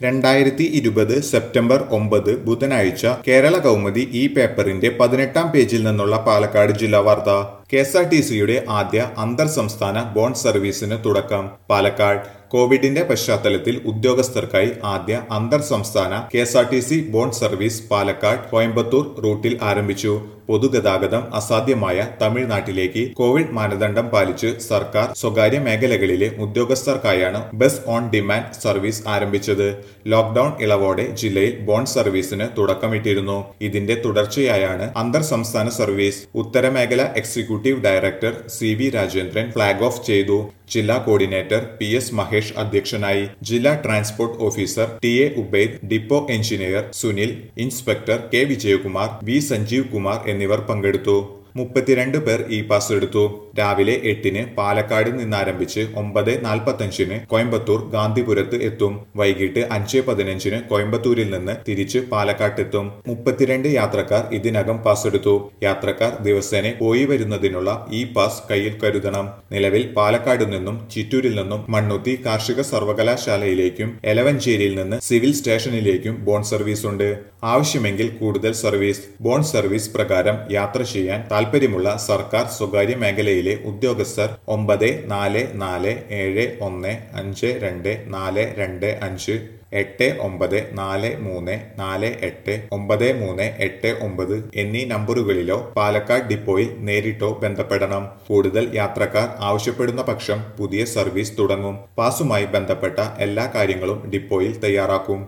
രണ്ടായിരത്തി ഇരുപത് സെപ്റ്റംബർ ഒമ്പത് ബുധനാഴ്ച കേരള കൗമുദി ഈ പേപ്പറിന്റെ പതിനെട്ടാം പേജിൽ നിന്നുള്ള പാലക്കാട് ജില്ലാ വാർത്ത കെ എസ് ആർ ടി സിയുടെ ആദ്യ അന്തർ സംസ്ഥാന ബോണ്ട് സർവീസിന് തുടക്കം പാലക്കാട് കോവിഡിന്റെ പശ്ചാത്തലത്തിൽ ഉദ്യോഗസ്ഥർക്കായി ആദ്യ അന്തർ സംസ്ഥാന K S R T C bond service Palakkad Coimbatore റൂട്ടിൽ ആരംഭിച്ചു പൊതുഗതാഗതം അസാധ്യമായ തമിഴ്നാട്ടിലേക്ക് കോവിഡ് മാനദണ്ഡം പാലിച്ച് സർക്കാർ സ്വകാര്യ മേഖലകളിലെ ഉദ്യോഗസ്ഥർക്കായാണ് ബസ് ഓൺ ഡിമാൻഡ് സർവീസ് ആരംഭിച്ചത് ലോക്ഡൌൺ ഇളവോടെ ജില്ലയിൽ ബോണ്ട് സർവീസിന് തുടക്കമിട്ടിരുന്നു ഇതിന്റെ തുടർച്ചയായാണ് അന്തർ സംസ്ഥാന സർവീസ് ഉത്തരമേഖല executive director C V Rajendran flag off ചെയ്തു ജില്ലാ കോർഡിനേറ്റർ പി എസ് മഹേഷ് അധ്യക്ഷനായി ജില്ലാ transport officer T A Ubaid depot engineer Sunil inspector K Vijayakumar V Sanjeev Kumar എന്നിവർ പങ്കെടുത്തു മുപ്പത്തിരണ്ട് പേർ ഇ പാസ് എടുത്തു രാവിലെ എട്ടിന് പാലക്കാട് നിന്നാരംഭിച്ച് ഒമ്പത് നാൽപ്പത്തഞ്ചിന് കോയമ്പത്തൂർ ഗാന്ധിപുരത്ത് എത്തും വൈകിട്ട് അഞ്ച് പതിനഞ്ചിന് കോയമ്പത്തൂരിൽ നിന്ന് തിരിച്ച് പാലക്കാട്ടെത്തും മുപ്പത്തിരണ്ട് യാത്രക്കാർ ഇതിനകം പാസ് എടുത്തു യാത്രക്കാർ ദിവസേന പോയി വരുന്നതിനുള്ള ഇ പാസ് കയ്യിൽ കരുതണം നിലവിൽ പാലക്കാട് നിന്നും ചിറ്റൂരിൽ നിന്നും മണ്ണുത്തി കാർഷിക സർവകലാശാലയിലേക്കും എലവഞ്ചേരിയിൽ നിന്ന് സിവിൽ സ്റ്റേഷനിലേക്കും ബോണ്ട് സർവീസ് ഉണ്ട് ആവശ്യമെങ്കിൽ കൂടുതൽ സർവീസ് ബോണ്ട് സർവീസ് പ്രകാരം യാത്ര ചെയ്യാൻ താൽപ്പര്യമുള്ള സർക്കാർ സ്വകാര്യ മേഖലയിലെ ഉദ്യോഗസ്ഥർ ഒമ്പത് നാല് നാല് ഏഴ് ഒന്ന് അഞ്ച് രണ്ട് നാല് രണ്ട് അഞ്ച് എട്ട് ഒമ്പത് നാല് മൂന്ന് നാല് എട്ട് ഒമ്പത് മൂന്ന് എട്ട് ഒമ്പത് എന്നീ നമ്പറുകളിലോ പാലക്കാട് ഡിപ്പോയിൽ നേരിട്ടോ ബന്ധപ്പെടണം കൂടുതൽ യാത്രക്കാർ ആവശ്യപ്പെടുന്ന പക്ഷം പുതിയ സർവീസ് തുടങ്ങും പാസുമായി ബന്ധപ്പെട്ട എല്ലാ കാര്യങ്ങളും ഡിപ്പോയിൽ തയ്യാറാക്കും